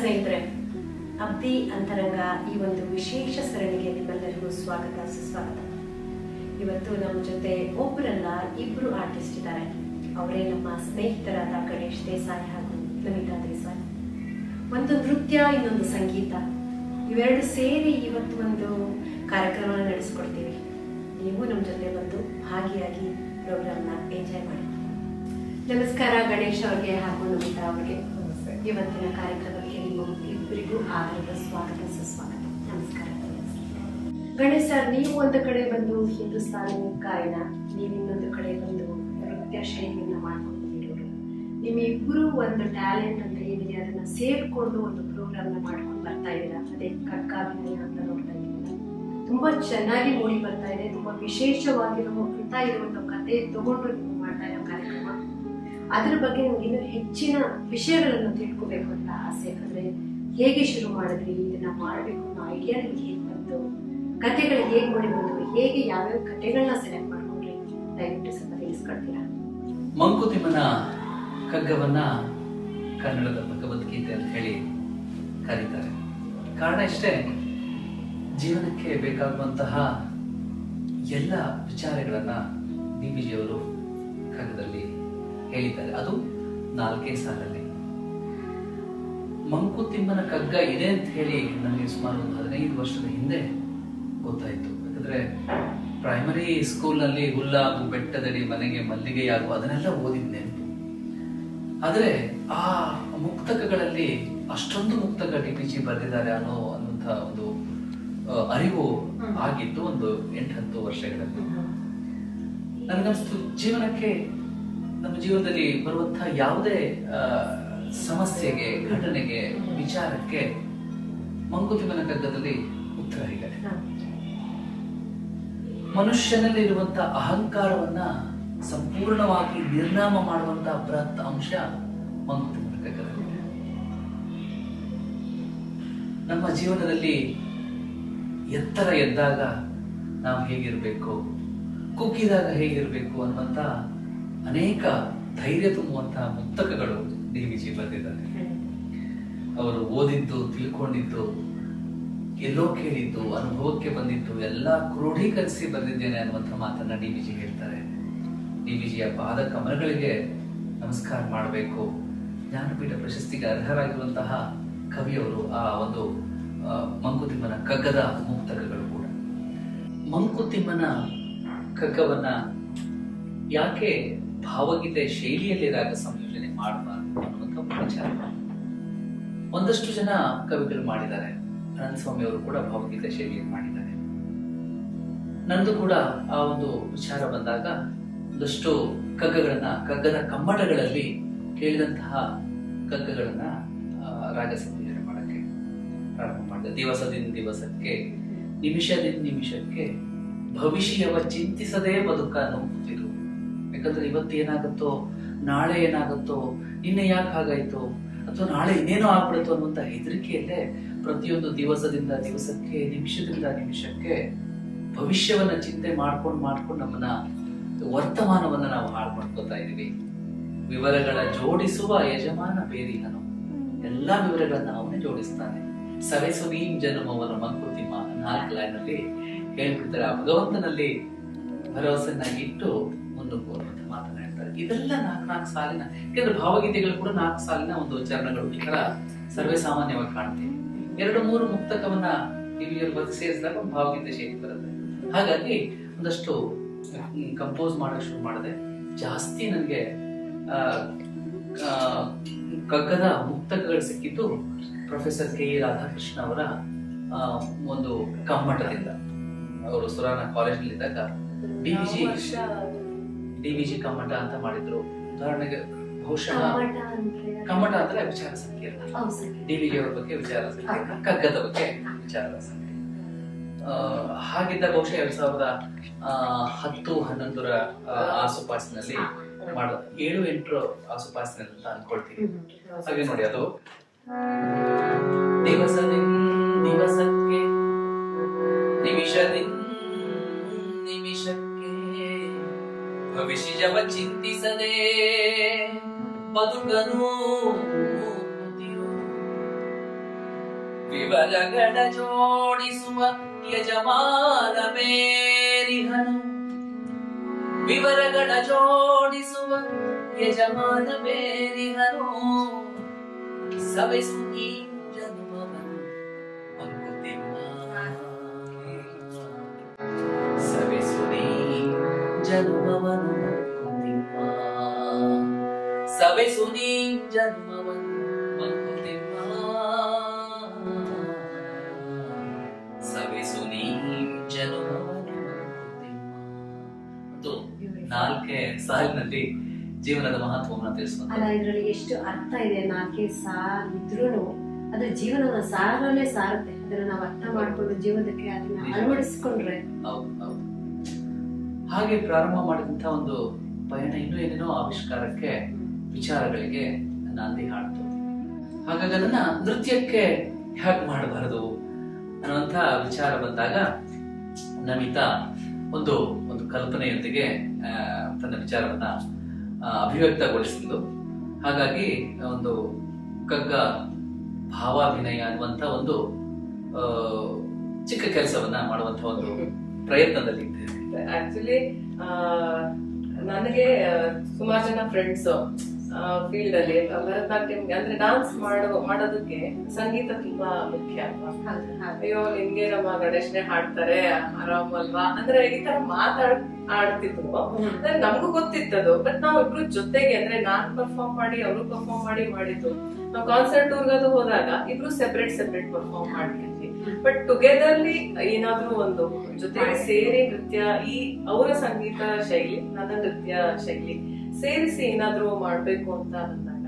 ಸ್ನೇಹಿತರೆ ಅಬ್ದಿ ಅಂತರಂಗ ಈ ಒಂದು ವಿಶೇಷ ಸರಣಿಗೆ ನಿಮ್ಮೆಲ್ಲರಿಗೂ ಸ್ವಾಗತ ಸುಸ್ವಾಗತ ಇವತ್ತು ನಮ್ಮ ಜೊತೆ ಒಬ್ಬರಲ್ಲ ಇಬ್ರು ಆರ್ಟಿಸ್ಟ್ ಇದ್ದಾರೆ ಅವರೇ ನಮ್ಮ ಸ್ನೇಹಿತರಾದ ಗಣೇಶ್ ದೇಸಾಯಿ ಹಾಗೂ ನಮಿತಾ ದೇಸಾಯಿ ಒಂದು ನೃತ್ಯ ಇನ್ನೊಂದು ಸಂಗೀತ ಇವೆರಡು ಸೇರಿ ಇವತ್ತು ಒಂದು ಕಾರ್ಯಕ್ರಮ ನಡೆಸ್ಕೊಡ್ತೀವಿ ನೀವು ನಮ್ಮ ಜೊತೆ ಬಂದು ಭಾಗಿಯಾಗಿ ಪ್ರೋಗ್ರಾಮ್ನ ಎಂಜಾಯ್ ಮಾಡಿ ನಮಸ್ಕಾರ ಗಣೇಶ್ ಅವ್ರಿಗೆ ಹಾಗೂ ನಮಿತಾ ಅವ್ರಿಗೆ ಇವತ್ತಿನ ಕಾರ್ಯಕ್ರಮಕ್ಕೆ ನಿಮ್ಮ ಇಬ್ಬರಿಗೂ ಆಧಾರದ ಸ್ವಾಗತ ಸುಸ್ವಾಗತ ನಮಸ್ಕಾರ ಗಣೇಶ್ ಸರ್ ನೀವು ಒಂದು ಕಡೆ ಬಂದು ಹಿಂದೂಸ್ತಾನಿ ಗಾಯನ ನೀವು ಇನ್ನೊಂದು ಕಡೆ ಬಂದು ನೃತ್ಯ ಶೈಲಿಯನ್ನ ಮಾಡ್ಕೊಂಡಿರೋರು ನಿಮ್ಮ ಇಬ್ಬರು ಒಂದು ಟ್ಯಾಲೆಂಟ್ ಅಂತ ಏನಿದೆ ಅದನ್ನ ಸೇರ್ಕೊಂಡು ಒಂದು ಪ್ರೋಗ್ರಾಮ್ನ ಮಾಡ್ಕೊಂಡು ಬರ್ತಾ ಇದ್ದೀರಾ ಅದೇ ಕಕ್ಕಾಭಿನಯ ಅಂತ ನೋಡ್ತಾ ಇದ್ದೀರಾ ತುಂಬಾ ಚೆನ್ನಾಗಿ ಮೂಡಿ ಬರ್ತಾ ಇದೆ ತುಂಬಾ ವಿಶೇಷವಾಗಿರುವ ಅಂತ ಇರುವಂತ ಕತೆ ತಗೊಂಡು ನೀವು ಮಾಡ್ತಾ ಇರೋ ಕಾರ್ಯಕ್ರಮ ಅದ್ರ ಬಗ್ಗೆ ನಿಮ್ಗೆ ಇನ್ನೂ ಹೆಚ್ಚಿನ ವಿಷಯಗಳನ್ನು ತಿಳ್ಕೊಬೇಕು ಅಂತ ಆಸೆ ಅಂದ್ರೆ ಹೇಗೆ ಶುರು ಮಾಡಿದ್ರಿ ಇದನ್ನ ಮಾಡಬೇಕು ಅನ್ನೋ ಐಡಿಯಾ ನಿಮ್ಗೆ ಹೇಗೆ ಬಂತು ಕತೆಗಳು ಹೇಗೆ ಮೂಡಿ ಬಂತು ಹೇಗೆ ಯಾವ್ಯಾವ ಕತೆಗಳನ್ನ ಸೆಲೆಕ್ಟ್ ಮಾಡ್ಕೊಂಡ್ರಿ ದಯವಿಟ್ಟು ಸ್ವಲ್ಪ ತಿಳಿಸ್ಕೊಡ್ತೀರಾ ಮಂಕುತಿಮ್ಮನ ಕಗ್ಗವನ್ನ ಕನ್ನಡದ ಭಗವದ್ಗೀತೆ ಅಂತ ಹೇಳಿ ಕರೀತಾರೆ ಕಾರಣ ಇಷ್ಟೇ ಜೀವನಕ್ಕೆ ಬೇಕಾಗುವಂತಹ ಎಲ್ಲ ವಿಚಾರಗಳನ್ನ ಡಿ ಬಿ ಜಿಯವರು ಕಗ್ಗದಲ್ಲಿ ಹೇಳಿದ್ದಾರೆ ಅದು ನಾಲ್ಕೇ ಸಾಲಲ್ಲಿ ಮಂಕುತಿಮ್ಮನ ಕಗ್ಗ ಇದೆ ಅಂತ ಹೇಳಿ ನನಗೆ ಸುಮಾರು ಒಂದು ಹದಿನೈದು ವರ್ಷದ ಹಿಂದೆ ಗೊತ್ತಾಯ್ತು ಯಾಕಂದ್ರೆ ಪ್ರೈಮರಿ ಸ್ಕೂಲ್ನಲ್ಲಿ ಹುಲ್ಲಾಗು ಬೆಟ್ಟದಡಿ ಮನೆಗೆ ಮಲ್ಲಿಗೆಯಾಗು ಅದನ್ನೆಲ್ಲ ಓದಿದ ನೆನಪು ಆದ್ರೆ ಆ ಮುಕ್ತಕಗಳಲ್ಲಿ ಅಷ್ಟೊಂದು ಮುಕ್ತಕ ಡಿ ಪಿ ಜಿ ಬರೆದಿದ್ದಾರೆ ಅನ್ನೋ ಅನ್ನುವಂಥ ಒಂದು ಆ, ಅರಿವು ಹ್ಮ್. ಆಗಿದ್ದು ಒಂದು ಎಂಟು ಹತ್ತು ವರ್ಷಗಳಲ್ಲಿ ನನಗನ್ನಿಸ್ತು ಜೀವನಕ್ಕೆ ನಮ್ಮ ಜೀವನದಲ್ಲಿ ಬರುವಂತಹ ಯಾವುದೇ ಆ, ಸಮಸ್ಯೆಗೆ ಘಟನೆಗೆ ವಿಚಾರಕ್ಕೆ ಮಂಕುತಿಮ್ಮನ ಕಗ್ಗದಲ್ಲಿ ಉತ್ತರ ಇದೆ ಮನುಷ್ಯನಲ್ಲಿರುವಂತ ಅಹಂಕಾರವನ್ನ ಸಂಪೂರ್ಣವಾಗಿ ನಿರ್ನಾಮ ಮಾಡುವಂತ ಬೃಹತ್ ಅಂಶ ಮಂಕುತಿಮ್ಮನ ಕಗ್ಗದಲ್ಲಿದೆ ನಮ್ಮ ಜೀವನದಲ್ಲಿ ಎತ್ತರ ಎದ್ದಾಗ ನಾವು ಹೇಗಿರ್ಬೇಕು ಕುಗ್ಗಿದಾಗ ಹೇಗಿರ್ಬೇಕು ಅನ್ನುವಂತ ಅನೇಕ ಧೈರ್ಯ ತುಂಬುವಂತಹ ಮುಕ್ತಕಗಳು ಡಿ ವಿ ಜಿ ಬರೆದಿದ್ದಾರೆ ಅವರು ಓದಿದ್ದು ತಿಳ್ಕೊಂಡಿದ್ದು ಎಲ್ಲೋ ಕೇಳಿದ್ದು ಅನುಭವಕ್ಕೆ ಬಂದಿದ್ದು ಎಲ್ಲ ಕ್ರೋಢೀಕರಿಸಿ ಬರೆದಿದ್ದೇನೆ ಅನ್ನುವಂಥ ಮಾತನ್ನ ಡಿ ವಿಜಿ ಹೇಳ್ತಾರೆ ಡಿ ವಿಜಿಯ ಪಾದ ಕಮಲಗಳಿಗೆ ನಮಸ್ಕಾರ ಮಾಡಬೇಕು ಜ್ಞಾನಪೀಠ ಪ್ರಶಸ್ತಿಗೆ ಅರ್ಹರಾಗಿರುವಂತಹ ಕವಿಯವರು ಆ ಒಂದು ಆ, ಮಂಕುತಿಮ್ಮನ ಕಗ್ಗದ ಮುಕ್ತಕಗಳು ಕೂಡ ಮಂಕುತಿಮ್ಮನ ಕಗ್ಗವನ್ನ ಯಾಕೆ ಭಾವಗೀತೆ ಶೈಲಿಯಲ್ಲಿ ರಾಗ ಸಂಯೋಜನೆ ಮಾಡಬಾರ್ದು ಅನ್ನುವಂಥ ಒಂದು ವಿಚಾರ ಒಂದಷ್ಟು ಜನ ಕವಿಗಳು ಮಾಡಿದ್ದಾರೆ ಅನಂತ ಸ್ವಾಮಿ ಅವರು ಕೂಡ ಭಾವಗೀತೆ ಶೈಲಿಯಲ್ಲಿ ಮಾಡಿದ್ದಾರೆ ನಂದು ಕೂಡ ಆ ಒಂದು ವಿಚಾರ ಬಂದಾಗ ಒಂದಷ್ಟು ಕಗ್ಗಗಳನ್ನ ಕಗ್ಗದ ಕಮ್ಮಟಗಳಲ್ಲಿ ಕೇಳಿದಂತಹ ಕಗ್ಗಗಳನ್ನ ಆ, ರಾಗ ಸಂಯೋಜನೆ ಮಾಡಕ್ಕೆ ಪ್ರಾರಂಭ ಮಾಡಿದೆ ದಿವಸದಿಂದ ದಿವಸಕ್ಕೆ ನಿಮಿಷದಿಂದ ನಿಮಿಷಕ್ಕೆ ಭವಿಷ್ಯವ ಚಿಂತಿಸದೇ ಬದುಕ ನಂಬುತ್ತಿರು ಯಾಕಂದ್ರೆ ಇವತ್ತು ಏನಾಗುತ್ತೋ ನಾಳೆ ಏನಾಗುತ್ತೋ ನಿನ್ನೆ ಯಾಕೆ ಹಾಗಾಯ್ತು ಅಥವಾ ನಾಳೆ ಇನ್ನೇನೋ ಆಗ್ಬಿಡುತ್ತೋ ಅನ್ನುವಂತ ಹೆದರಿಕೆಯಲ್ಲೇ ಪ್ರತಿಯೊಂದು ದಿವಸದಿಂದ ದಿವಸಕ್ಕೆ ನಿಮಿಷದಿಂದ ನಿಮಿಷಕ್ಕೆ ಭವಿಷ್ಯವನ್ನ ಚಿಂತೆ ಮಾಡ್ಕೊಂಡು ಮಾಡ್ಕೊಂಡು ನಮ್ಮನ್ನ ವರ್ತಮಾನವನ್ನ ನಾವು ಹಾಳು ಮಾಡ್ಕೋತಾ ಇದೀವಿ ವಿವರಗಳ ಜೋಡಿಸುವ ಯಜಮಾನ ಬೇರಿಹನು ಎಲ್ಲಾ ವಿವರಗಳನ್ನ ಅವನೇ ಜೋಡಿಸ್ತಾನೆ ಸವೆಸುವೀಂ ಜನ್ಮವನ ಮಂಕುತಿಮ್ಮ ನಾಲ್ಕು ಲೈನ್ ಅಲ್ಲಿ ಹೇಳ್ಬಿಡ್ತಾರೆ ಆ ಭಗವಂತನಲ್ಲಿ ಭರವಸೆಯನ್ನ ಇಟ್ಟು ಮುನ್ನುಗ್ಗುವಂತ ಮಾತನಾಡ್ತಾರೆ ಇದೆಲ್ಲ ನಾಲ್ಕು ನಾಲ್ಕು ಸಾಲಿನ ಯಾಕಂದ್ರೆ ಭಾವಗೀತೆಗಳು ಕೂಡ ನಾಲ್ಕು ಸಾಲಿನ ಒಂದು ಚರಣಗಳು ಈ ತರ ಸರ್ವೇ ಸಾಮಾನ್ಯವಾಗಿ ಕಾಣ್ತೀವಿ ಎರಡು ಮೂರು ಮುಕ್ತಕವನ್ನ ಟಿವಿಯಲ್ಲಿ ಬರೆದು ಸೇರಿಸಿದಾಗ ಒಂದು ಭಾವಗೀತೆ ಶೈಲಿ ಬರುತ್ತೆ ಹಾಗಾಗಿ ಒಂದಷ್ಟು ಕಂಪೋಸ್ ಮಾಡಕ್ ಶುರು ಮಾಡಿದೆ ಜಾಸ್ತಿ ನನಗೆ ಆ, ಆ, ಕಗ್ಗದ ಮುಕ್ತಕಗಳು ಸಿಕ್ಕಿದ್ದು ಪ್ರೊಫೆಸರ್ ಕೆ ಇ ರಾಧಾಕೃಷ್ಣ ಅವರ ಆ, ಒಂದು ಕಮ್ಮಟದಿಂದ ಅವರು ಸುರಾನ ಕಾಲೇಜ್ ಇದ್ದಾಗ D V G D V G ಕಮ್ಮಟ ಅಂತ ಮಾಡಿದ್ರು ಉದಾಹರಣೆಗೆ ಬಹುಶಃ ಕಮ್ಮಟ ಅಂದ್ರೆ ಕಮ್ಮಟ ಅಂದ್ರೆ ವಿಚಾರ ಸಂಕೀರ್ಣ ಹೌದು ಸರ್. ಡಿ ವಿ ಜಿ ಅವ್ರ ಬಗ್ಗೆ ವಿಚಾರ ಸಂಕೀರ್ಣ ಕಗ್ಗದ ಬಗ್ಗೆ ವಿಚಾರ ಸಂಕೀರ್ಣ ಆ, ಹಾಗಿದ್ದ ಬಹುಶಃ ಎರಡ್ ಸಾವಿರದ ಆ, ಹತ್ತು ಹನ್ನೊಂದರ ಆ, ಆಸುಪಾಸಿನಲ್ಲಿ ಮಾಡ ಏಳು ಎಂಟರ ಆಸುಪಾಸಿನಲ್ಲಿ ಅಂತ ಅನ್ಕೊಳ್ತೀನಿ ಹಾಗೆ ನೋಡಿ ಅದು ದಿವಸದಿಂದ ದಿವಸಕ್ಕೆ ನಿಮಿಷದಿಂದ ನಿಮಿಷಕ್ಕೆ ಭವಿಷ್ಯವ ಚಿಂತಿಸದೆ ಬದುಕನು ವಿವರಗಳ ಜೋಡಿಸುವ ಯಜಮಾನ ಬೇರಿಹನು ವಿವರಗಳ ಜೋಡಿಸುವ ಯಜಮಾನ ಬೇರಿಹನು ಸವೆಸು ಈ ಜನ್ಮವನ್ನು ಮಂಕುತಿಮ್ಮ ಸವೆಸು ನೀ ಜನ್ಮವನ್ನು ಮಂಕುತಿಮ್ಮ ಸವೆಸು ನೀ ಜನ್ಮವನ್ನು ಮಂಕುತಿಮ್ಮ ಸವೆಸು ನೀ ಜನ್ಮವನ್ನು ಮಂಕುತಿಮ್ಮ ಮತ್ತು ನಾಲ್ಕೇ ಸಾಲಿನಲ್ಲಿ ಜೀವನದ ಮಹತ್ವವನ್ನು ಅಲ್ಲ ತಿಳಿಸುವಂತ ಇದ್ರಲ್ಲಿ ಎಷ್ಟು ಅರ್ಥ ಇದೆ ನಾಲ್ಕೇ ಸಾಲ್ ಇದ್ರೂನು ಅದು ಜೀವನವನ್ನ ಸಾರಲ್ಲೇ ಸಾರುತ್ತೆ ಅದನ್ನ ನಾವು ಅರ್ಥ ಮಾಡ್ಕೊಂಡು ಜೀವನಕ್ಕೆ ಅದನ್ನ ಅಳವಡಿಸ್ಕೊಂಡ್ರೆ ಹೌದು ಹೌದು ಹಾಗೆ ಪ್ರಾರಂಭ ಮಾಡಿದಂತ ಒಂದು ಪಯಣ ಇನ್ನೂ ಏನೇನೋ ಆವಿಷ್ಕಾರಕ್ಕೆ ವಿಚಾರಗಳಿಗೆ ನಾಂದಿ ಹಾಡ್ತು ಹಾಗಾಗಿ ಅದನ್ನ ನೃತ್ಯಕ್ಕೆ ಹೇಗೆ ಮಾಡಬಾರದು ಅನ್ನುವಂಥ ವಿಚಾರ ಬಂದಾಗ ನಮಿತಾ ಒಂದು ಒಂದು ಕಲ್ಪನೆಯೊಂದಿಗೆ ಆ, ತನ್ನ ವಿಚಾರವನ್ನ ಆ, ಅಭಿವ್ಯಕ್ತಗೊಳಿಸಿದ್ಲು ಹಾಗಾಗಿ ಒಂದು ಕಗ್ಗ ಭಾವಾಭಿನಯ ಅನ್ನುವಂಥ ಒಂದು ಆ, ಚಿಕ್ಕ ಕೆಲಸವನ್ನ ಮಾಡುವಂತ ಒಂದು ಪ್ರಯತ್ನದಲ್ಲಿ ಇದ್ದೇವೆ ಆಕ್ಚುಲಿ ನನಗೆ ಸುಮಾರು ಜನ ಫ್ರೆಂಡ್ಸ್ ಫೀಲ್ಡ್ ಅಲ್ಲಿ ಭರತನಾಟ್ಯಂಗೆ ಅಂದ್ರೆ ಡಾನ್ಸ್ ಮಾಡೋ ಮಾಡೋದಕ್ಕೆ ಸಂಗೀತ ತುಂಬಾ ಮುಖ್ಯ ಅಲ್ವಾ ಹೌದು, ಹೌದು. ಅಯ್ಯೋ ನಿಮ್ಗೆ ನಮ್ಮ ಗಣೇಶನೇ ಹಾಡ್ತಾರೆ ಆರಾಮ್ ಅಲ್ವಾ ಅಂದ್ರೆ ಈ ತರ ಮಾತಾಡ್ ಆಡ್ತಿದ್ರು ಅಂದ್ರೆ ನಮಗೂ ಗೊತ್ತಿತ್ತದು ಬಟ್ ನಾವು ಇಬ್ರು ಜೊತೆಗೆ ಅಂದ್ರೆ ನಾನ್ ಪರ್ಫಾರ್ಮ್ ಮಾಡಿ ಅವರು ಪರ್ಫಾರ್ಮ್ ಮಾಡಿ ಮಾಡಿದ್ದು ನಾವು ಕಾನ್ಸರ್ಟ್ ಟೂರ್ಗದು ಹೋದಾಗ ಇಬ್ರು ಸೆಪರೇಟ್ ಸೆಪರೇಟ್ ಪರ್ಫಾರ್ಮ್ ಮಾಡ್ತಿದ್ವಿ ಬಟ್ ಟುಗೆದರ್ಲಿ ಏನಾದ್ರೂ ಒಂದು ಜೊತೆಗೆ ಸೇರಿ ನೃತ್ಯ ಈ ಅವರ ಸಂಗೀತ ಶೈಲಿ ನನ್ನ ನೃತ್ಯ ಶೈಲಿ ಸೇರಿಸಿ ಏನಾದ್ರೂ ಮಾಡ್ಬೇಕು ಅಂತ ಅಂದಾಗ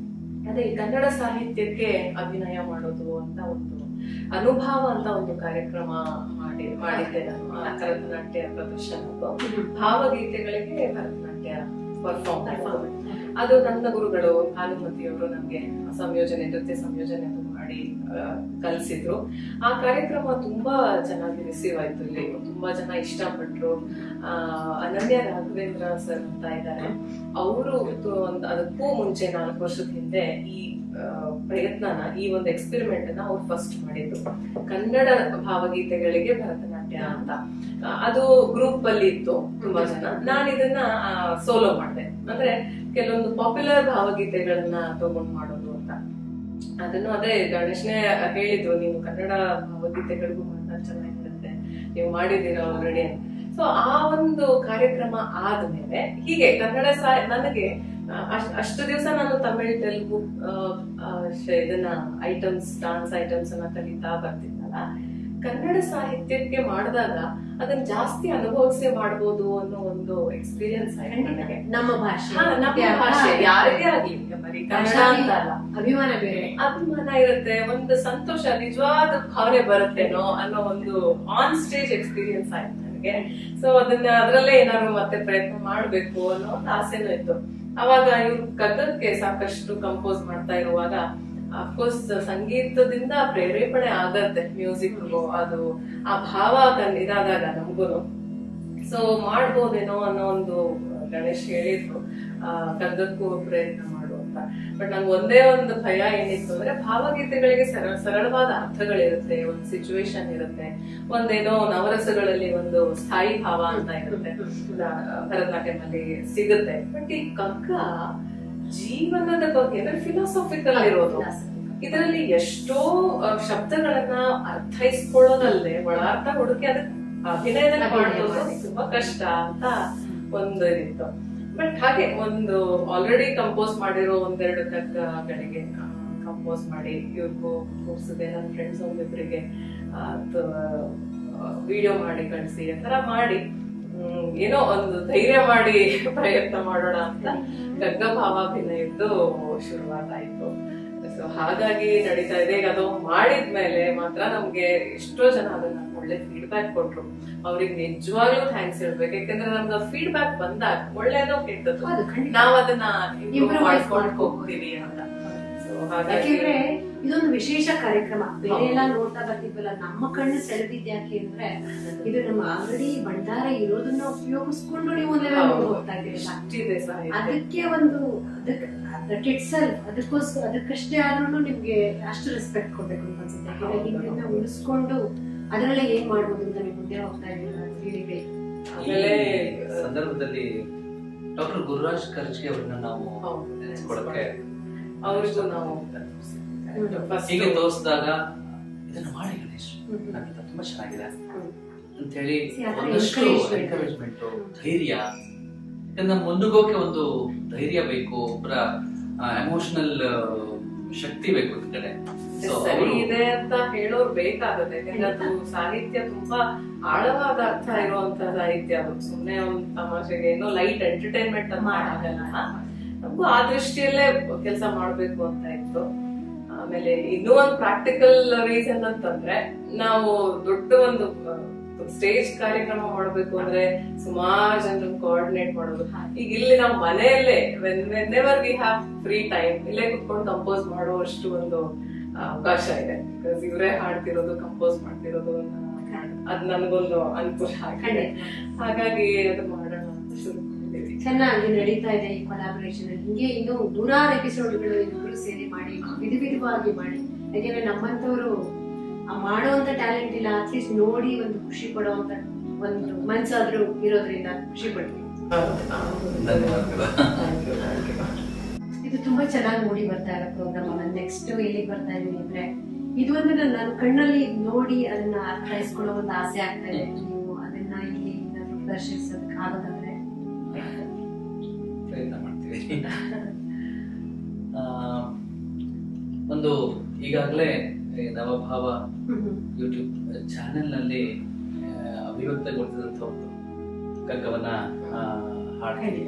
ಅದೇ ಈ ಕನ್ನಡ ಸಾಹಿತ್ಯಕ್ಕೆ ಅಭಿನಯ ಮಾಡೋದು ಅಂತ ಒಂದು ಅನುಭವ ಅಂತ ಒಂದು ಕಾರ್ಯಕ್ರಮ ಮಾಡಿ ಮಾಡಿದ್ದೆ ನಾನು ಆ ಭರತನಾಟ್ಯ ಪ್ರದರ್ಶನದ್ದು ಭಾವಗೀತೆಗಳಿಗೆ ಭರತನಾಟ್ಯ ಪರ್ಫಾರ್ಮ್ ಮಾಡೋದು ಅದು ನನ್ನ ಗುರುಗಳು ಭಾನುಮತಿಯವರು ನಮ್ಗೆ ಸಂಯೋಜನೆ ನೃತ್ಯ ಸಂಯೋಜನೆ ಅದು ಮಾಡಿ ಆ, ಕಲಿಸಿದ್ರು ಆ ಕಾರ್ಯಕ್ರಮ ತುಂಬಾ ಚೆನ್ನಾಗಿ ರಿಸೀವ್ ಆಯ್ತು ಇಲ್ಲಿ ತುಂಬಾ ಜನ ಇಷ್ಟಪಟ್ರು ಆ ಅನನ್ಯ ರಾಘವೇಂದ್ರ ಸರ್ ಅಂತ ಇದ್ದಾರೆ ಅವರು ಅದಕ್ಕೂ ಮುಂಚೆ ನಾಲ್ಕು ವರ್ಷದ ಹಿಂದೆ ಈ ಆ, ಪ್ರಯತ್ನನ ಈ ಒಂದು ಎಕ್ಸ್ಪೆರಿಮೆಂಟ್ ಅನ್ನ ಅವ್ರು ಫಸ್ಟ್ ಮಾಡಿದ್ರು ಕನ್ನಡ ಭಾವಗೀತೆಗಳಿಗೆ ಭರತನಾಟ್ಯ ಅಂತ ಆ, ಅದು ಗ್ರೂಪ್ ಅಲ್ಲಿ ಇತ್ತು ತುಂಬಾ ಜನ ನಾನು ಇದನ್ನ ಸೋಲೋ ಮಾಡಿದೆ ಅಂದ್ರೆ ಕೆಲವೊಂದು ಪಾಪ್ಯುಲರ್ ಭಾವಗೀತೆಗಳನ್ನ ತಗೊಂಡ್ ಮಾಡೋದು ಅಂತ ಅದನ್ನು ಅದೇ ಗಣೇಶನೇ ಹೇಳಿದ್ರು ನೀವು ಕನ್ನಡ ಭಾವಗೀತೆಗಳಿಗೂ ಮಾತ್ರ ಚೆನ್ನಾಗಿರುತ್ತೆ ನೀವು ಮಾಡಿದ್ದೀರಾ ಆಲ್ರೆಡಿ ಸೊ ಆ ಒಂದು ಕಾರ್ಯಕ್ರಮ ಆದ್ಮೇಲೆ ಹೀಗೆ ಕನ್ನಡ ಸಾ ನನಗೆ ಆ, ಅಷ್ಟ್- ಅಷ್ಟು ದಿವಸ ನಾನು ತಮಿಳ್ ತೆಲುಗು ಆ, ಆ, ಶ- ಇದನ್ನ ಐಟಮ್ಸ್ ಡಾನ್ಸ್ ಐಟಮ್ಸ್ ಅನ್ನ ಕಲಿತಾ ಬರ್ತಿದ್ದಲ್ಲ ಕನ್ನಡ ಸಾಹಿತ್ಯಕ್ಕೆ ಮಾಡಿದಾಗ ಅದನ್ನ ಜಾಸ್ತಿ ಅನುಭವಿಸಿ ಮಾಡ್ಬೋದು ಅನ್ನೋ ಒಂದು ಎಕ್ಸ್ಪೀರಿಯನ್ಸ್ ಆಯ್ತು ನನಗೆ ನಮ್ಮ ಭಾಷೆ ಹಾ, ನಮ್ಮ ಭಾಷೆ ಯಾರಿಗೇ ಆಗ್ಲಿ ಬರೀ ಕನ್ನಡ ಅಂತ ಅಲ್ಲ ಅಭಿಮಾನ ಬೇರೆ ಅಭಿಮಾನ ಇರುತ್ತೆ ಒಂದು ಸಂತೋಷ ನಿಜವಾದ ಭಾವನೆ ಬರುತ್ತೇನೋ ಅನ್ನೋ ಒಂದು ಆನ್ ಸ್ಟೇಜ್ ಎಕ್ಸ್ಪೀರಿಯನ್ಸ್ ಆಯ್ತು ನನಗೆ ಸೊ ಅದನ್ನ ಅದ್ರಲ್ಲೇ ಏನಾದ್ರು ಮತ್ತೆ ಪ್ರಯತ್ನ ಮಾಡ್ಬೇಕು ಅನ್ನೋ ಒಂದು ಆಸೆನೂ ಇತ್ತು ಅವಾಗ ಇವ್ರು ಕಗ್ಗಕ್ಕೆ ಸಾಕಷ್ಟು ಕಂಪೋಸ್ ಮಾಡ್ತಾ ಇರುವಾಗ ಅಫ್ಕೋರ್ಸ್ ಸಂಗೀತದಿಂದ ಪ್ರೇರೇಪಣೆ ಆಗತ್ತೆ ಮ್ಯೂಸಿಕ್ ಅದು ಆ ಭಾವ ಕನ್ ಇದಾದಾಗ ನಮ್ಗೂನು ಸೊ ಮಾಡ್ಬೋದೇನೋ ಅನ್ನೋ ಒಂದು ಗಣೇಶ್ ಹೇಳಿದ್ರು ಆ ಕಗ್ಗಕ್ಕೂ ಪ್ರಯತ್ನ ಮಾಡು ಅಂತ ಬಟ್ ನಂಗೆ ಒಂದೇ ಒಂದು ಭಯ ಏನಿತ್ತು ಅಂದ್ರೆ ಭಾವಗೀತೆಗಳಿಗೆ ಸರಳ ಸರಳವಾದ ಅರ್ಥಗಳಿರುತ್ತೆ ಒಂದು ಸಿಚುವೇಶನ್ ಇರುತ್ತೆ ಒಂದೇನೋ ನವರಸಗಳಲ್ಲಿ ಒಂದು ಸ್ಥಾಯಿ ಭಾವ ಅಂತ ಇರುತ್ತೆ ಭರತನಾಟ್ಯಂ ಅಲ್ಲಿ ಸಿಗುತ್ತೆ ಬಟ್ ಈ ಕಗ್ಗ ಜೀವನದ ಬಗ್ಗೆ ಅಂದ್ರೆ ಫಿಲಾಸಫಿಕಲ್ ಇರೋದು ಇದರಲ್ಲಿ ಎಷ್ಟೋ ಆ, ಶಬ್ದಗಳನ್ನ ಅರ್ಥೈಸ್ಕೊಳ್ಳೋದಲ್ಲದೆ ಒಳಾರ್ಥ ಹುಡುಕಿ ಅದಕ್ಕೆ ಅಭಿನಯದಲ್ಲಿ ಮಾಡೋದು ತುಂಬಾ ಕಷ್ಟ ಅಂತ ಒಂದು ಇದಿತ್ತು ಬಟ್ ಹಾಗೆ ಒಂದು ಆಲ್ರೆಡಿ ಕಂಪೋಸ್ ಮಾಡಿರೋ ಒಂದೆರಡು ಕಗ್ಗಗಳಿಗೆ ಕಂಪೋಸ್ ಮಾಡಿ ಇವ್ರಿಗೂ ಕೂರ್ಸಿದೆ ನನ್ನ ಫ್ರೆಂಡ್ಸ್ ಒಂದಿಬ್ರಿಗೆ ವಿಡಿಯೋ ಮಾಡಿ ಕಳಿಸಿ ಆ ತರ ಮಾಡಿ ಹ್ಮ್, ಏನೋ ಒಂದು ಧೈರ್ಯ ಮಾಡಿ ಪ್ರಯತ್ನ ಮಾಡೋಣ ಅಂತ ಗಗ್ಗ ಭಾವಾಭಿನಯದ್ದು ಶುರುವಾತಾಯ್ತು ಸೊ ಹಾಗಾಗಿ ನಡೀತಾ ಇದೆ ಈಗ ಅದು ಮಾಡಿದ್ಮೇಲೆ ಮಾತ್ರ ನಮ್ಗೆ ಎಷ್ಟೋ ಜನ ಅದನ್ನ ಒಳ್ಳೆ ಫೀಡ್ಬ್ಯಾಕ್ ಕೊಟ್ರು ಅವ್ರಿಗೆ ನಿಜವಾಗ್ಲೂ ಥ್ಯಾಂಕ್ಸ್ ಹೇಳ್ಬೇಕು ಯಾಕಂದ್ರೆ ನಮ್ಗೆ ಫೀಡ್ಬ್ಯಾಕ್ ಬಂದಾಗ ಒಳ್ಳೇದೋ ಕೆಟ್ಟದ್ದು ಹೌದು, ಖಂಡಿತ. ನಾವ್ ಅದನ್ನ ಇಂಪ್ರೂವ್ Improve ಮಾಡ್ಕೊಂಡು ಮಾಡ್ಕೊಂಡು ಹೋಗ್ತೀವಿ ಅಂತ ಸೊ ಹಾಗಾಗಿ ಯಾಕೆಂದ್ರೆ ಇದೊಂದು ವಿಶೇಷ ಕಾರ್ಯಕ್ರಮ ಬೇರೆ ಎಲ್ಲ ನೋಡ್ತಾ ಬರ್ತಿದ್ವಲ್ಲ ನಮ್ಮ ಕಣ್ಣು ಸೆಳೆದಿದ್ ಯಾಕೆ ಅಂದ್ರೆ ಇದು ನಮ್ಮ ಆಲ್ರೆಡಿ ಭಂಡಾರ ಇರೋದನ್ನ ಉಪಯೋಗಿಸ್ಕೊಂಡು ನೀವು ಒಂದ್ ಲೆವೆಲ್ ಹೌದು. ಹೋಗ್ತಾ ಇದ್ದೀರಲ್ಲ ಇಷ್ಟಿದೆ ಸಾಹಿತ್ಯ ಅದಕ್ಕೆ ಒಂದು ಅದಕ್ಕೆ ಅದ ದಟ್ ಇಟ್ ಸೆಲ್ಫ್ ಅದಕ್ಕೋಸ್ಕರ ಅದಕ್ಕಷ್ಟೇ ಆದ್ರೂ ನಿಮ್ಗೆ ಅಷ್ಟು ರೆಸ್ಪೆಕ್ಟ್ ಕೊಡ್ಬೇಕು ಅಂತ ಅನ್ಸುತ್ತೆ ಯಾಕಂದ್ರೆ ಹಿಂದಿನ ಉಳಿಸ್ಕೊಂಡು ಅದರಲ್ಲೇ ಏನ್ ಮಾಡ್ಬೋದು ಅಂತ ನೀವು ಮುಂದೆ ಹೋಗ್ತಾ ಇದ್ದೀರಾ ತಿಳಿಗೆ ಆಮೇಲೆ ಈ ಸಂದರ್ಭದಲ್ಲಿ ಡಾಕ್ಟರ್ ಗುರುರಾಜ್ ಕರ್ಜಿ ಅವರನ್ನ ನಾವು ಹೌದು. ನೆನೆಸ್ಕೊಳ್ಳಕ್ಕೆ ಅವ್ರಿಗೂ ನಾವು first ಹೀಗೆ ತೋರಿಸಿದಾಗ ಇದನ್ನ ಮಾಡಿ ಗಣೇಶ್ ಹ್ಮ್. ನಮ್ಗಿಂತ ತುಂಬಾ ಚೆನ್ನಾಗಿದೆ ಹ್ಮ್. ಅಂತ ಹೇಳಿ See, ಆ ಥರ ಒಂದಷ್ಟು encouragement. ಎನ್ಕರೇಜ್ಮೆಂಟ್ ಹ್ಮ್. ಧೈರ್ಯ ಯಾಕಂದ್ರೆ ನಮ್ಮ ಮುಂದೋಗೋಕೆ ಒಂದು ಧೈರ್ಯ ಬೇಕು ಒಬ್ಬರ ಎಮೋಷನಲ್ ಶಕ್ತಿ ಬೇಕು ಈ ಕಡೆ So, ಸರಿ ಅವ್ರು- ಇದೆ ಅಂತ ಹೇಳೋರ್ ಬೇಕಾಗುತ್ತೆ ಯಾಕಂದ್ರೆ ಅದು ಸಾಹಿತ್ಯ ತುಂಬಾ ಆಳವಾದ ಅರ್ಥ ಇರುವಂತ ಸಾಹಿತ್ಯ ಅದು ಸುಮ್ನೆ ಒಂದ್ ತಮಾಷೆಗೆ ಏನೋ ಲೈಟ್ ಎಂಟರ್ಟೈನ್ಮೆಂಟ್ ಅಂತ ಆಗಲ್ಲ ನಮಗೂ ಆ ದೃಷ್ಟಿಯಲ್ಲೇ ಕೆಲಸ ಮಾಡ್ಬೇಕು ಅಂತ ಇತ್ತು ಆಮೇಲೆ ಇನ್ನೂ ಒಂದು ಪ್ರಾಕ್ಟಿಕಲ್ ರೀಸನ್ ಅಂತಂದ್ರೆ ನಾವು ದೊಡ್ಡ ಒಂದು ಸ್ಟೇಜ್ ಕಾರ್ಯಕ್ರಮ ಮಾಡ್ಬೇಕು ಅಂದ್ರೆ ಸುಮಾರು ಜನರನ್ನ ಕೋಆರ್ಡಿನೇಟ್ ಮಾಡೋದು ಈಗ ಇಲ್ಲಿ ನಾವು ಮನೆಯಲ್ಲೇ whenever we have free time ಇಲ್ಲೇ ಕುತ್ಕೊಂಡು ಕಂಪೋಸ್ ಮಾಡುವಷ್ಟು ಒಂದು ಆ, ಅವಕಾಶ ಇದೆ ಬಿಕಾಸ್ ಇವರೇ ಹಾಡ್ತಿರೋದು ಕಂಪೋಸ್ ಮಾಡ್ತಿರೋದು ನ- ಅದ್ ನನಗೊಂದು ಅನುಕೂಲ ಆಗಿದೆ ಹಾಗಾಗಿ ಅದು ಮಾಡೋಣ ಅಂತ ಶುರು ಮಾಡಿದ್ದೀವಿ ಚೆನ್ನಾಗಿ ನಡೀತಾ ಇದೆ ಈ ಕೊಲಾಬರೇಷನ್ ಹಿಂಗೆ ಇನ್ನು ನೂರಾರು ಎಪಿಸೋಡ್ಗಳು ಇಬ್ಬರು ಸೇರಿ ಮಾಡಿ ವಿಧ ವಿಧವಾಗಿ ಮಾಡಿ ಯಾಕೆಂದ್ರೆ ನಮ್ಮಂತವ್ರು ಆ ಮಾಡುವಂತ ಟ್ಯಾಲೆಂಟ್ ಇಲ್ಲ ಅಟ್ಲೀಸ್ಟ್ ನೋಡಿ ಒಂದು ಖುಷಿ ಪಡುವಂತ ಒಂದು ಮನ್ಸಾದ್ರೂ ಇರೋದ್ರಿಂದ ಖುಷಿ ಪಡ್ತೀವಿ ಧನ್ಯವಾದಗಳು Thank you, thank you. ಇದು ತುಂಬಾ ಚೆನ್ನಾಗಿ ಮೂಡಿ ಬರ್ತಾ ಇರೋ ಪ್ರೋಗ್ರಾಮ್ ನೆಕ್ಸ್ಟ್ ಎಲ್ಲಿಗೆ ಬರ್ತಾ ಇದೀನಿ ಅಂದ್ರೆ ಇದು ಒಂದು ನನ್ನ ನನ್ನ ಕಣ್ಣಲ್ಲಿ ನೋಡಿ ಅದನ್ನ ಅರ್ಥೈಸ್ಕೊಳ್ಳೋ ಒಂದು ಆಸೆ ಆಗ್ತಾ ಇದೆ ನೀವು ಅದನ್ನ ಇಲ್ಲಿ ಏನಾದ್ರು ಪ್ರದರ್ಶಿಸೋದಕ್ಕೆ ಆಗೋದಾದ್ರೆ ಪ್ರಯತ್ನ ಮಾಡ್ತೀವಿ ಆ, ಒಂದು ಈಗಾಗಲೇ ನವಭಾವ ಯೂಟ್ಯೂಬ್ ಚಾನೆಲ್ ನಲ್ಲಿ ಆ, ಅಭಿವ್ಯಕ್ತಗೊಳಿಸಿದಂತ ಒಂದು ಕಗ್ಗವನ್ನ ಆ, ಹಾಡ್ತೀನಿ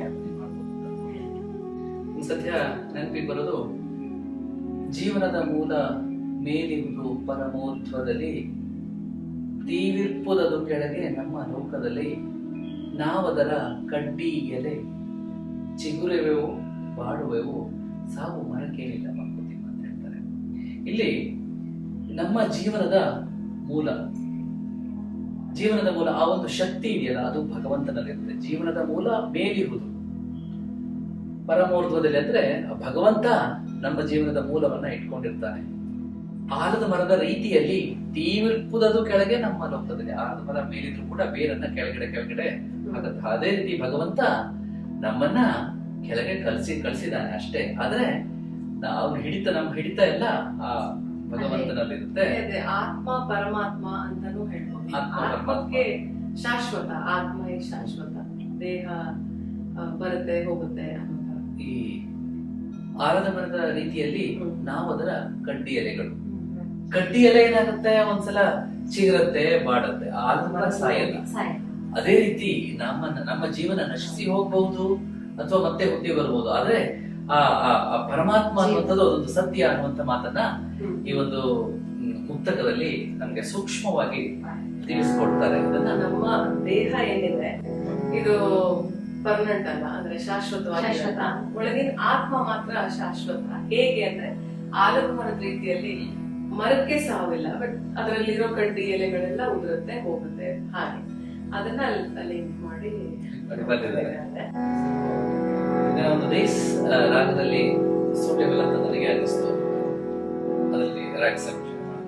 ಈ ಸದ್ಯ ನೆನಪಿಗೆ ಬರೋದು ಜೀವನದ ಮೂಲ ಮೇಲಿರುವುದು ಪರಮೋರ್ಧ್ವದಲ್ಲಿ ತೀವಿರ್ಪುದದು ಕೆಳಗೆ ನಮ್ಮ ಲೋಕದಲ್ಲಿ ನಾವದರ ಕಡ್ಡಿ ಎಲೆ ಚಿಗುರುವೆವು ಬಾಡುವೆವು ಸಾವು ಮರಕ್ಕೇನಿಲ್ಲ ಮಂಕುತಿಮ್ಮ ಅಂತ ಹೇಳ್ತಾರೆ ಇಲ್ಲಿ ನಮ್ಮ ಜೀವನದ ಮೂಲ ಜೀವನದ ಮೂಲ ಆ ಒಂದು ಶಕ್ತಿ ಇದೆಯಲ್ಲ ಅದು ಭಗವಂತನಲ್ಲಿರುತ್ತೆ ಜೀವನದ ಮೂಲ ಮೇಲಿರುವುದು ಪರಮೋರ್ಧ್ವದಲ್ಲಿ ಅಂದ್ರೆ ಆ ಭಗವಂತ ನಮ್ಮ ಜೀವನದ ಮೂಲವನ್ನ ಇಟ್ಕೊಂಡಿರ್ತಾನೆ ಆಲದ ಮರದ ರೀತಿಯಲ್ಲಿ ತೀವಿರ್ಪುದದು ಕೆಳಗೆ ನಮ್ಮ ಲೋಕದಲ್ಲಿ ಆಲದ ಮರ ಮೇಲಿದ್ರು ಕೂಡ ಬೇರನ್ನ ಕೆಳಗಡೆ ಕೆಳಗಡೆ ಆಗತ್ತೆ ಅದೇ ರೀತಿ ಭಗವಂತ ನಮ್ಮನ್ನ ಕೆಳಗೆ ಕಳ್ಸಿ ಕಳ್ಸಿದಾನೆ ಅಷ್ಟೇ ಆದ್ರೆ ನಾವು ಹಿಡಿತ ನಮ್ಮ ಹಿಡಿತ ಎಲ್ಲ ಆ ಭಗವಂತನಲ್ಲಿರುತ್ತೆ ಅದೇ ಆತ್ಮ ಪರಮಾತ್ಮ ಅಂತಾನೂ ಹೇಳ್ಬೋದು ಆತ್ಮ, ಪರಮಾತ್ಮ. ಆತ್ಮಕ್ಕೆ ಶಾಶ್ವತ ಆತ್ಮ ಈ ಶಾಶ್ವತ ದೇಹ ಆ, ಬರುತ್ತೆ ಹೋಗುತ್ತೆ ಅನ್ನೋ ತರ. ಈ ಆಲದ ಮರದ ರೀತಿಯಲ್ಲಿ ಹ್ಮ್. ನಾವು ಅದರ ಕಡ್ಡಿ ಎಲೆಗಳು ಕಡ್ಡಿ ಎಲೆ ಏನಾಗುತ್ತೆ ಒಂದ್ಸಲ ಚಿಗುರತ್ತೆ ಬಾಡತ್ತೆ ಆಲದ ಮರ ಸಾಯಲ್ಲ ಸಾಯ ಅದೇ ರೀತಿ ನಮ್ಮನ್ನ ನಮ್ಮ ಜೀವನ ನಶಿಸಿ ಹೋಗಬಹುದು ಅಥವಾ ಮತ್ತೆ ಹುಟ್ಟಿ ಬರ್ಬೋದು ಆದ್ರೆ ಆ ಆ- ಆ ಪರಮಾತ್ಮ ಅನ್ನುವಂಥದ್ದು ಅದೊಂದು ಸತ್ಯ ಅನ್ನುವಂತ ಮಾತನ್ನ ಹ್ಮ್. ಈ ಒಂದು ಮ್, ಮುಕ್ತಕದಲ್ಲಿ ನಮ್ಗೆ ಸೂಕ್ಷ್ಮವಾಗಿ ತಿಳಿಸ್ಕೊಡ್ತಾರೆ ಇದನ್ನ ನಮ್ಮ ದೇಹ ಏನಿದೆ ಇದು ಪರ್ಮನೆಂಟ್ ಅಲ್ಲ ಅಂದ್ರೆ ಶಾಶ್ವತವಾಗಿ ಶಾಶ್ವತ. ಒಳಗಿನ ಆತ್ಮ ಮಾತ್ರ ಶಾಶ್ವತ ಹೇಗೆ ಅಂದ್ರೆ ಆಲದ ಮರದ ರೀತಿಯಲ್ಲಿ ಮರಕ್ಕೆ ಸಾವಿಲ್ಲ ಬಟ್ ಅದರಲ್ಲಿರೋ ಕಡ್ಡಿ ಎಲೆಗಳೆಲ್ಲ ಉದುರುತ್ತೆ ಹೋಗುತ್ತೆ ಹಾಗೆ ಅದನ್ನ ಅಲ್ಲಿ ಲಿಂಕ್ ಮಾಡಿ ಬರ್ದಿದ್ದಾರೆ. ಇದನ್ನ ಒಂದು ರೇಸ್ ಆ, ರಾಗದಲ್ಲಿ ಸೂಟೇಬಲ್ ಅಂತ ನನಗೆ ಅನಿಸ್ತು ಅದರಲ್ಲಿ ರಾಗ್ ಸಂಕ್ಷೇಪ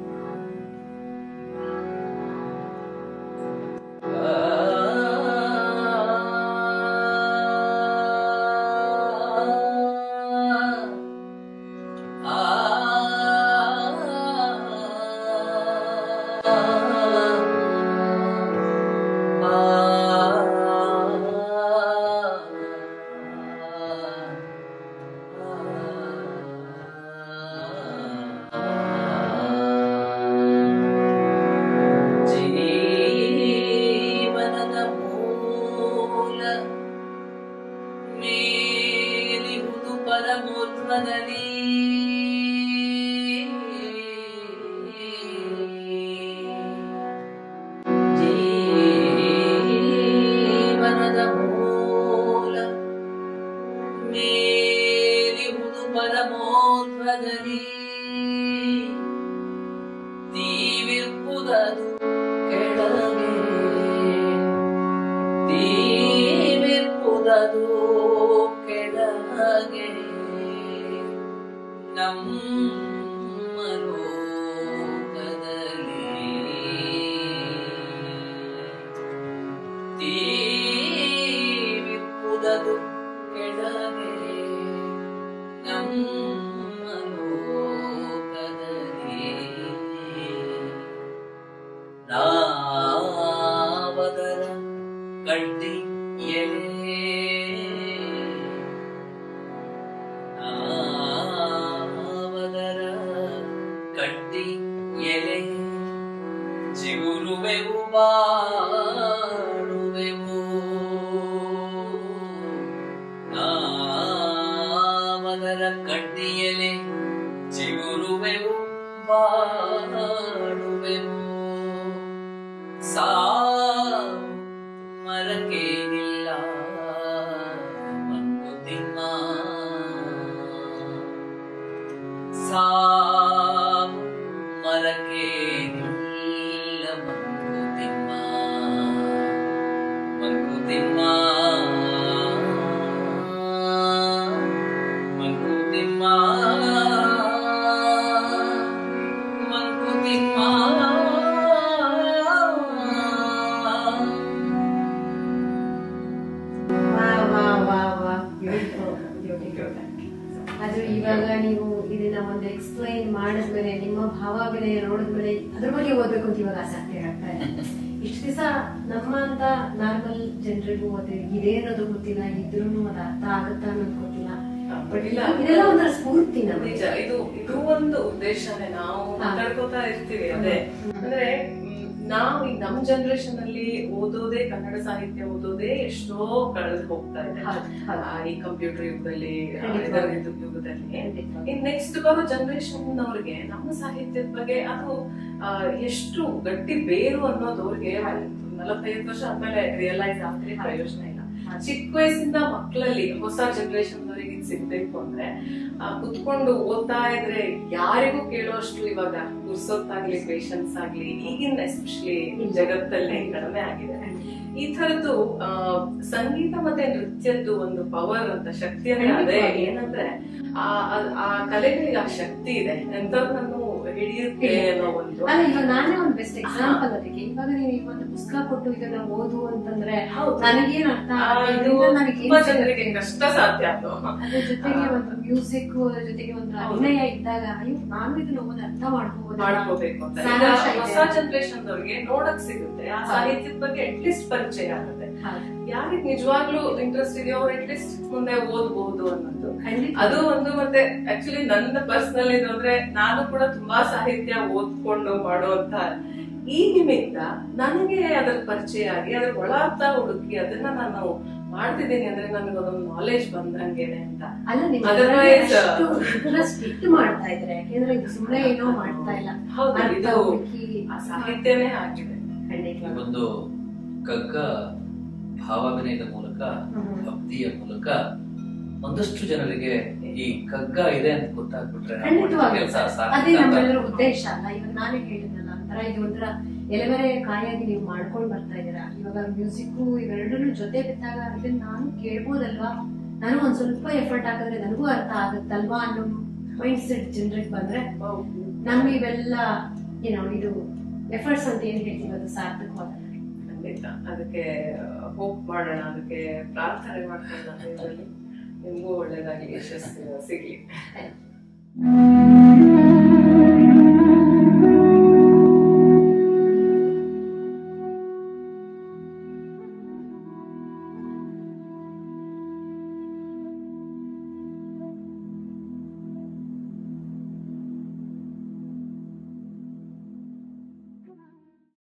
ಜೀವನದ ಮೂಲ ಮೇಲಿರುವುದು ಪರಮೋತ್ಮದಲ್ಲಿ ಜೀವನದ ಮೂಲ ಮೇಲಿರುವುದು ಪರಮೋತ್ಮದಲ್ಲಿ ತೀವಿರ್ಪುದದು ಕೆಳಗೆ ತೀವಿರ್ಪುದದು ಕೆಳಗೆ ಬಾಳುವೆವು ಸಾವು ಮರಕೇನಿಲ್ಲ ಮಂಕುತಿಮ್ಮ ಸಾವು ಮರಕೇನಿಲ್ಲ ಮಂಕುತಿಮ್ಮ ಮಂಕುತಿಮ್ಮ ಮಂಕುತಿಮ್ಮ ಮಂಕುತಿಮ್ಮ ವಾ ವಾ ವಾ ವಾ ಬ್ಯೂಟಿಫುಲ್ ಬ್ಯೂಟಿಫುಲ್ ಅದು ಇವಾಗ ನೀವು ಇದನ್ನ ಒಂದು ಎಕ್ಸ್ಪ್ಲೈನ್ ಮಾಡಿದ್ಮೇಲೆ ನಿಮ್ಮ ಭಾವಾಭಿನಯ ನೋಡಿದ್ಮೇಲೆ ಅದ್ರ ಬಗ್ಗೆ ಓದ್ಬೇಕು ಅಂತ ಇವಾಗ ಆಸಕ್ತಿ ಆಗ್ತಾ ಇದೆ ಇಷ್ಟು ದಿವಸ ನಮ್ಮಂತ ನಾರ್ಮಲ್ ಜನರಿಗೂ ಅದು ಇದೇನದು ಗೊತ್ತಿಲ್ಲ ಇದ್ರೂ ಅದು ಅರ್ಥ ಆಗುತ್ತಾ ಅನ್ನೋದು ಗೊತ್ತಿಲ್ಲ ಬಟ್ ಇಲ್ಲ. ಇದೆಲ್ಲ ಒಂಥರ ಸ್ಫೂರ್ತಿ ನಮಗೆ ನಿಜ ಇದು ಇದು ಒಂದು ಉದ್ದೇಶನೇ ನಾವು ಮಾತಾಡ್ಕೋತಾ ಇರ್ತೀವಿ ಅದೇ ಅಂದ್ರೆ ಮ್, ನಾವು ಈ ನಮ್ ಜನರೇಷನ್ ಅಲ್ಲಿ ಓದೋದೇ ಕನ್ನಡ ಸಾಹಿತ್ಯ ಓದೋದೇ ಎಷ್ಟೋ ಕಳೆದು ಹೋಗ್ತಾ ಇದೆ ಹೌದು, ಹೌದು. ಆ, ಈ ಕಂಪ್ಯೂಟರ್ ಯುಗದಲ್ಲಿ ಆ, ಖಂಡಿತ. ಇದರ ಇದು ಯುಗದಲ್ಲಿ ಖಂಡಿತ. ಇನ್ ನೆಕ್ಸ್ಟ್ ಬರೋ ಜನರೇಷನ್ ಅವ್ರಿಗೆ ನಮ್ಮ ಸಾಹಿತ್ಯದ ಬಗ್ಗೆ ಅದು ಆ, ಎಷ್ಟು ಗಟ್ಟಿ ಬೇರು ಅನ್ನೋದು ಅವ್ರಿಗೆ ನಲವತ್ತೈದು ವರ್ಷ ಆದ್ಮೇಲೆ ರಿಯಲೈಸ್ ಆದ್ರೆ ಪ್ರಯೋಜನ ಇಲ್ಲ ಚಿಕ್ಕ ವಯಸ್ಸಿಂದ ಮಕ್ಕಳಲ್ಲಿ ಹೊಸ ಜನರೇಷನ್ ಅವರಿಗೆ ಇದು ಸಿಗ್ಬೇಕು ಅಂದ್ರೆ ಆ, ಕುತ್ಕೊಂಡು ಓದ್ತಾ ಇದ್ರೆ ಯಾರಿಗೂ ಕೇಳೋಷ್ಟು ಇವಾಗ ಪುರ್ಸೊತ್ತಾಗ್ಲಿ ಪೇಷನ್ಸ್ ಆಗ್ಲಿ ಈಗಿನ ಎಸ್ಪೆಷಲಿ ಜಗತ್ತಲ್ಲಿ ಕಡಿಮೆ ಆಗಿದೆ ಈ ತರದ್ದು ಆ, ಸಂಗೀತ ಮತ್ತೆ ನೃತ್ಯದ್ದು ಒಂದು ಪವರ್ ಅಂತ ಶಕ್ತಿ ಅಂದ್ರೆ ಅದೇ ಏನಂದ್ರೆ ಆ ಆ- ಆ ಕಲೆಗಳಿಗೆ ಆ ಶಕ್ತಿ ಇದೆ ಎಂತವ್ರನ್ನು ಹಿಡಿಯುತ್ತೆ ಅನ್ನೋ ಒಂದು ಅಲ್ಲ ಇವಾಗ ನಾನೇ ಒಂದು ಬೆಸ್ಟ್ ಎಕ್ಸಾಂಪಲ್ ಅದಕ್ಕೆ ಇವಾಗ ನೀವು ಈ ಒಂದು ಪುಸ್ತಕ ಕೊಟ್ಟು ಇದನ್ನ ಓದು ಅಂತಂದ್ರೆ ಹೌದು. ನನಗೇನ್ ಅರ್ಥ ಆ, ಆಗುತ್ತೆ, ಇದು ಇದರಿಂದ ನನಗೆ ತುಂಬಾ ಏನ್ ಜನರಿಗೆ ಸಿಗುತ್ತೆ? ಕಷ್ಟ ಸಾಧ್ಯ ಅದು ಅದ್ರ ಜೊತೆಗೆ ಒಂದು ಮ್ಯೂಸಿಕ್ ಅದ್ರ ಜೊತೆಗೆ ಒಂದು ಅಭಿನಯ ಇದ್ದಾಗ ಅಯ್ಯೋ ನಾನು ಇದನ್ನ ಓದಿ ಅರ್ಥ ಮಾಡ್ಕೋಬಹುದು ಮಾಡ್ಕೋಬೇಕು ಅಂತ ಈಗ ಸಾರಾಂಶ ಇದೆ. ಹೊಸ ಜನರೇಷನ್ ಅವ್ರಿಗೆ ನೋಡಕ್ ಸಿಗುತ್ತೆ ಆ ಸಾಹಿತ್ಯದ ಬಗ್ಗೆ ಅಟ್ಲೀಸ್ಟ್ ಪರಿಚಯ ಆಗುತ್ತೆ ಯಾರಿಗೆ ನಿಜವಾಗ್ಲೂ ಇಂಟ್ರೆಸ್ಟ್ ಇದೆಯೋ ಅವ್ರು ಅಟ್ಲೀಸ್ಟ್ ಮುಂದೆ ಓದ್ಬಹುದು ಅನ್ನೋದು ಖಂಡಿತ ಅದು ಒಂದು ಮತ್ತೆ ಆಕ್ಚುಲಿ ನನ್ನ ಪರ್ಸನಲ್ ಇದು ಅಂದ್ರೆ ನಾನು ಕೂಡ ತುಂಬಾ ಸಾಹಿತ್ಯ ಓದ್ಕೊಂಡು ಮಾಡುವಂತ ಈ ನಿಮಿತ್ತ ನನಗೆ ಅದರ ಪರಿಚಯ ಆಗಿ ಅದ್ರ ಒಳಾರ್ಥ ಹುಡುಕಿ ಅದನ್ನ ನಾನು ಮಾಡ್ತಿದ್ದೀನಿ ಅಂದ್ರೆ ನನಗೆ ಅದೊಂದು ನಾಲೆಜ್ ಬಂದಂಗೆನೆ ಅಂತ ಅಲ್ಲ ನೀವು Otherwise, ಅಷ್ಟು ಇಂಟ್ರೆಸ್ಟ್ ಇಟ್ಟು ಮಾಡ್ತಾ ಇದ್ರೆ ಯಾಕಂದ್ರೆ ಇದು ಸುಮ್ಮನೆ ಏನೋ ಮಾಡ್ತಾ ಇಲ್ಲ ಹೌದು ಅರ್ಥ ಇದು ಹುಡುಕಿ ಆ ಸಾಹಿತ್ಯನೇ ಆಗಿದೆ ಖಂಡಿತ ಒಂದು ಕಗ್ಗ ಭಾವಾಭಿನಯದ ಮೂಲಕ ಹ್ಮ್. ಭಕ್ತಿಯ ಮೂಲಕ ಒಂದಷ್ಟು ಜನರಿಗೆ ಈ ಕಗ್ಗ ಇದೆ ಅಂತ ಗೊತ್ತಾಗ್ಬಿಟ್ರೆ ಖಂಡಿತವಾಗಿ ಕೆಲಸ ಅದೇ ನಮ್ಮೆಲ್ಲರ ಉದ್ದೇಶ ಅಲ್ಲ ಇವಾಗ ನಾನೇ ಹೇಳಿದ್ನಲ್ಲ ಒಂಥರ ಇದು ಒಂಥರ ಎಲೆಮರೆ ಕಾಯಾಗಿ ನೀವು ಮಾಡ್ಕೊಂಡ್ ಬರ್ತಾ ಇದೀರಾ ಇವಾಗ ಮ್ಯೂಸಿಕ್ ಇವೆರಡನ್ನೂ ಜೊತೆ ಬಿದ್ದಾಗ ಇದನ್ನ ನಾನು ಕೇಳ್ಬೋದಲ್ವಾ ನಾನು ಒಂದ್ ಸ್ವಲ್ಪ ಎಫರ್ಟ್ ಹಾಕಿದ್ರೆ ನನಗೂ ಅರ್ಥ ಆಗುತ್ತಲ್ವಾ ಅನ್ನೋ ಮೈಂಡ್ ಸೆಟ್ ಜನರಿಗೆ ಬಂದ್ರೆ ನಮ್ಮ ಇವೆಲ್ಲ ಏನೋ ಇದು ಎಫರ್ಟ್ಸ್ ಅಂತ ಏನ್ ಹೇಳ್ತೀವಿ ಅದು ಸಾರ್ಥಕವಾದ ಖಂಡಿತ ಅದಕ್ಕೆ ಹೋಪ್ ಮಾಡೋಣ ಅದಕ್ಕೆ ಪ್ರಾರ್ಥನೆ ಮಾಡ್ಕೊಳ್ಳೋಣ ಇದರಲ್ಲಿ ನಿಮಗೂ ಒಳ್ಳೇದಾಗ್ಲಿ ಯಶಸ್ಸು ಸಿಗ್ಲಿ Thank you.